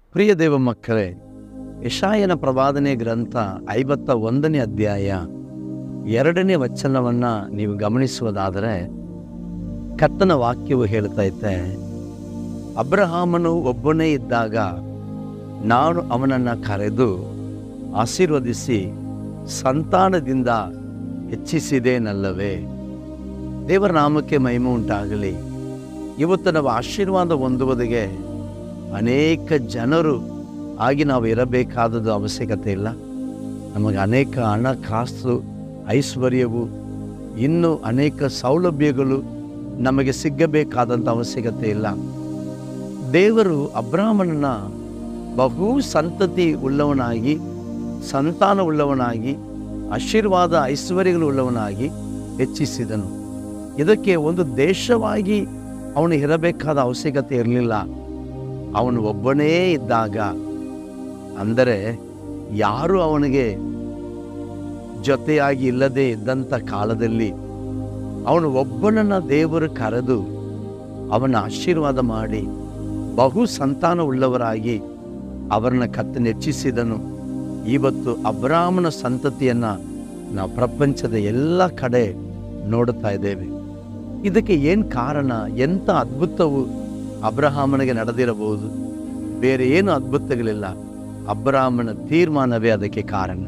ಪ್ರಿಯ ದೇವ ಮಕ್ಕಳೇ ಯಶಾಯನ ಪ್ರವಾದನೆ ಗ್ರಂಥ ಐವತ್ತ ಒಂದನೇ ಅಧ್ಯಾಯ ಎರಡನೇ ವಚನವನ್ನು ನೀವು ಗಮನಿಸುವುದಾದರೆ ಕರ್ತನ ವಾಕ್ಯವು ಹೇಳ್ತಾ ಇತ್ತೆ ಅಬ್ರಹಾಮನು ಒಬ್ಬನೇ ಇದ್ದಾಗ ನಾನು ಅವನನ್ನು ಕರೆದು ಆಶೀರ್ವದಿಸಿ ಸಂತಾನದಿಂದ ಹೆಚ್ಚಿಸಿದೇನಲ್ಲವೇ ದೇವರ ನಾಮಕ್ಕೆ ಮಹಿಮೆ ಉಂಟಾಗಲಿ ಇವತ್ತು ನಾವು ಆಶೀರ್ವಾದ ಹೊಂದುವುದಿಗೆ ಅನೇಕ ಜನರು ಆಗಿ ನಾವು ಇರಬೇಕಾದದ್ದು ಅವಶ್ಯಕತೆ ಇಲ್ಲ ನಮಗೆ ಅನೇಕ ಹಣ ಕಾಸು ಐಶ್ವರ್ಯವು ಇನ್ನೂ ಅನೇಕ ಸೌಲಭ್ಯಗಳು ನಮಗೆ ಸಿಗಬೇಕಾದಂಥ ಅವಶ್ಯಕತೆ ಇಲ್ಲ ದೇವರು ಅಬ್ರಾಹ್ಮಣನ ಬಹು ಸಂತತಿ ಉಳ್ಳವನಾಗಿ ಸಂತಾನ ಉಳ್ಳವನಾಗಿ ಆಶೀರ್ವಾದ ಐಶ್ವರ್ಯಗಳು ಉಳ್ಳವನಾಗಿ ಹೆಚ್ಚಿಸಿದನು ಇದಕ್ಕೆ ಒಂದು ದೇಶವಾಗಿ ಅವನು ಇರಬೇಕಾದ ಅವಶ್ಯಕತೆ ಇರಲಿಲ್ಲ ಅವನು ಒಬ್ಬನೇ ಇದ್ದಾಗ ಅಂದರೆ ಯಾರು ಅವನಿಗೆ ಜೊತೆಯಾಗಿ ಇಲ್ಲದೆ ಇದ್ದಂಥ ಕಾಲದಲ್ಲಿ ಅವನು ಒಬ್ಬನನ್ನ ದೇವರು ಕರೆದು ಅವನ ಆಶೀರ್ವಾದ ಮಾಡಿ ಬಹು ಸಂತಾನ ಉಳ್ಳವರಾಗಿ ಅವರನ್ನ ಕತ್ತನ್ನು ಹೆಚ್ಚಿಸಿದನು ಇವತ್ತು ಅಬ್ರಾಹ್ಮನ ಸಂತತಿಯನ್ನು ನಾವು ಪ್ರಪಂಚದ ಎಲ್ಲ ಕಡೆ ನೋಡುತ್ತಾ ಇದ್ದೇವೆ ಇದಕ್ಕೆ ಏನು ಕಾರಣ ಎಂಥ ಅದ್ಭುತವು ಅಬ್ರಹಾಮನಿಗೆ ನಡೆದಿರಬಹುದು ಬೇರೆ ಏನು ಅದ್ಭುತಗಳಿಲ್ಲ ಅಬ್ರಾಹ್ಮನ ತೀರ್ಮಾನವೇ ಅದಕ್ಕೆ ಕಾರಣ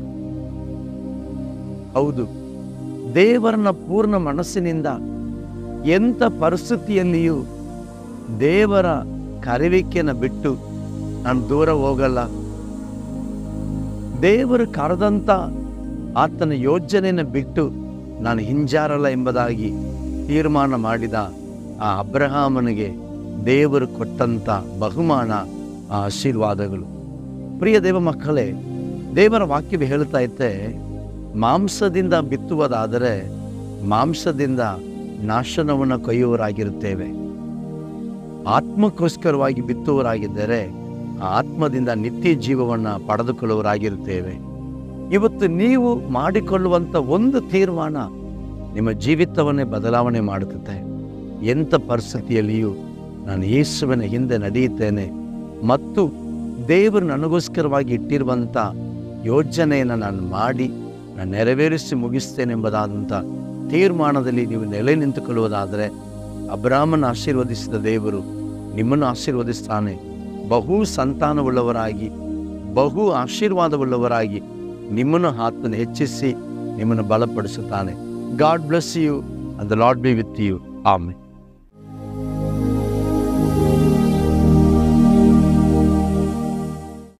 ಹೌದು ದೇವರನ್ನ ಪೂರ್ಣ ಮನಸ್ಸಿನಿಂದ ಎಂಥ ಪರಿಸ್ಥಿತಿಯಲ್ಲಿಯೂ ದೇವರ ಕರೆವಿಕೆಯನ್ನು ಬಿಟ್ಟು ನಾನು ದೂರ ಹೋಗಲ್ಲ ದೇವರು ಕರೆದಂಥ ಆತನ ಯೋಜನೆಯನ್ನು ಬಿಟ್ಟು ನಾನು ಹಿಂಜಾರಲ್ಲ ಎಂಬುದಾಗಿ ತೀರ್ಮಾನ ಮಾಡಿದ ಆ ಅಬ್ರಹಾಮನಿಗೆ ದೇವರು ಕೊಟ್ಟಂಥ ಬಹುಮಾನ ಆ ಆಶೀರ್ವಾದಗಳು ಪ್ರಿಯ ದೇವ ಮಕ್ಕಳೇ ದೇವರ ವಾಕ್ಯವು ಹೇಳ್ತಾ ಇತ್ತೆ ಮಾಂಸದಿಂದ ಬಿತ್ತುವುದಾದರೆ ಮಾಂಸದಿಂದ ನಾಶನವನ್ನು ಕೊಯ್ಯುವರಾಗಿರುತ್ತೇವೆ ಆತ್ಮಕ್ಕೋಸ್ಕರವಾಗಿ ಬಿತ್ತುವರಾಗಿದ್ದರೆ ಆ ಆತ್ಮದಿಂದ ನಿತ್ಯ ಜೀವವನ್ನು ಪಡೆದುಕೊಳ್ಳುವರಾಗಿರುತ್ತೇವೆ ಇವತ್ತು ನೀವು ಮಾಡಿಕೊಳ್ಳುವಂಥ ಒಂದು ತೀರ್ಮಾನ ನಿಮ್ಮ ಜೀವಿತವನ್ನೇ ಬದಲಾವಣೆ ಮಾಡುತ್ತದೆ ಎಂಥ ಪರಿಸ್ಥಿತಿಯಲ್ಲಿಯೂ ನಾನು ಯೇಸುವಿನ ಹಿಂದೆ ನಡೆಯುತ್ತೇನೆ ಮತ್ತು ದೇವರು ನನಗೋಸ್ಕರವಾಗಿ ಇಟ್ಟಿರುವಂಥ ಯೋಜನೆಯನ್ನು ನಾನು ಮಾಡಿ ನಾನು ನೆರವೇರಿಸಿ ಮುಗಿಸ್ತೇನೆ ಎಂಬುದಾದಂಥ ತೀರ್ಮಾನದಲ್ಲಿ ನೀವು ನೆಲೆ ನಿಂತುಕೊಳ್ಳುವುದಾದರೆ ಅಬ್ರಾಹ್ಮನ ಆಶೀರ್ವದಿಸಿದ ದೇವರು ನಿಮ್ಮನ್ನು ಆಶೀರ್ವದಿಸ್ತಾನೆ ಬಹು ಸಂತಾನವುಳ್ಳವರಾಗಿ ಬಹು ಆಶೀರ್ವಾದವುಳ್ಳವರಾಗಿ ನಿಮ್ಮನ್ನು ಆತನ ಹೆಚ್ಚಿಸಿ ನಿಮ್ಮನ್ನು ಬಲಪಡಿಸುತ್ತಾನೆ God bless you and the Lord be with you ಆಮೆ